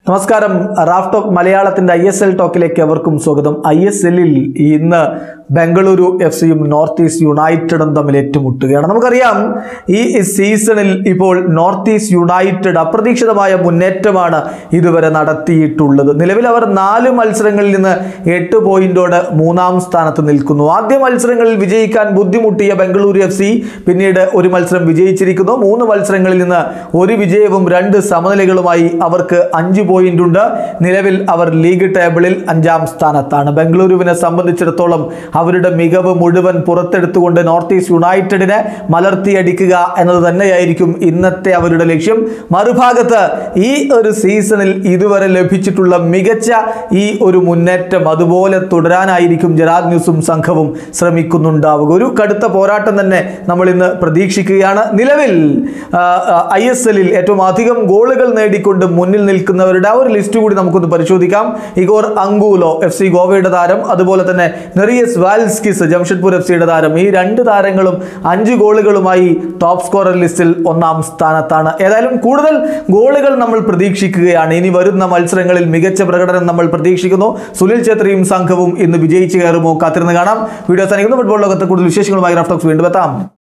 നമസ്കാരം Raf talk മലയാളത്തിന്റെ I S L ടോക്കിലേക്ക് എവർക്കും സ്വാഗതം ഐ എസ് എല്ലിൽ ഇന്ന് ബംഗളൂരു എഫ് സിയും നോർത്ത് ഈസ്റ്റ് യുണൈറ്റഡും തമ്മിൽ ഏറ്റുമുട്ടുകയാണ് നമുക്കറിയാം ഈ സീസണിൽ ഇപ്പോൾ നോർത്ത് ഈസ്റ്റ് യുണൈറ്റഡ് അപ്രതീക്ഷിതമായ മുന്നേറ്റമാണ് ഇതുവരെ നടത്തിയിട്ടുള്ളത് നിലവിൽ അവർ നാല് മത്സരങ്ങളിൽ നിന്ന് എട്ട് പോയിന്റോട് മൂന്നാം സ്ഥാനത്ത് നിൽക്കുന്നു ആദ്യ മത്സരങ്ങളിൽ വിജയിക്കാൻ ബുദ്ധിമുട്ടിയ ബംഗളൂരു എഫ് സി പിന്നീട് ഒരു മത്സരം വിജയിച്ചിരിക്കുന്നു മൂന്ന് മത്സരങ്ങളിൽ നിന്ന് ഒരു വിജയവും രണ്ട് സമനിലകളുമായി അവർക്ക് അഞ്ച് പോയിന്റ് ഉണ്ട് നിലവിൽ അവർ ലീഗ് ടേബിളിൽ അഞ്ചാം സ്ഥാനത്താണ് ബംഗളൂരുവിനെ സംബന്ധിച്ചിടത്തോളം അവരുടെ മികവ് മുഴുവൻ പുറത്തെടുത്തുകൊണ്ട് നോർത്ത് ഈസ്റ്റ് യുണൈറ്റഡിനെ മലർത്തിയടിക്കുക എന്നത് തന്നെയായിരിക്കും ഇന്നത്തെ അവരുടെ ലക്ഷ്യം മറുഭാഗത്ത് ഈ ഒരു സീസണിൽ ഇതുവരെ ലഭിച്ചിട്ടുള്ള മികച്ച ഈ ഒരു മുന്നേറ്റം അതുപോലെ തുടരാനായിരിക്കും ജറാദ് ന്യൂസും സംഘവും ശ്രമിക്കുന്നുണ്ടാവുക ഒരു കടുത്ത പോരാട്ടം തന്നെ നമ്മൾ ഇന്ന് പ്രതീക്ഷിക്കുകയാണ് നിലവിൽ ഐ എസ് എല്ലിൽ ഏറ്റവും അധികം ഗോളുകൾ നേടിക്കൊണ്ട് മുന്നിൽ നിൽക്കുന്നവരുടെ ആ ഒരു ലിസ്റ്റ് കൂടി നമുക്കൊന്ന് പരിശോധിക്കാം ഇഗോർ അങ്കൂലോ എഫ് സി ഗോവയുടെ താരം അതുപോലെ തന്നെ നെറിയസ് വാൽസ്കിസ് ജംഷഡ്പൂർ എഫ് സിയുടെ താരം ഈ രണ്ട് താരങ്ങളും അഞ്ച് ഗോളുകളുമായി ടോപ്പ് സ്കോറർ ലിസ്റ്റിൽ ഒന്നാം സ്ഥാനത്താണ് ഏതായാലും കൂടുതൽ ഗോളുകൾ നമ്മൾ പ്രതീക്ഷിക്കുകയാണ് ഇനി വരുന്ന മത്സരങ്ങളിൽ മികച്ച പ്രകടനം നമ്മൾ പ്രതീക്ഷിക്കുന്നു സുനിൽ ഛേത്രിയും സംഘവും ഇന്ന് വിജയിച്ചു കയറുമോ കാത്തിരുന്ന് കാണാം വീഡിയോ സാധിക്കുന്നു ഫുട്ബോൾ ലോകത്തെ കൂടുതൽ വിശേഷങ്ങളുമായി റഫ്റ്റോക്സ് വീണ്ടും എത്താം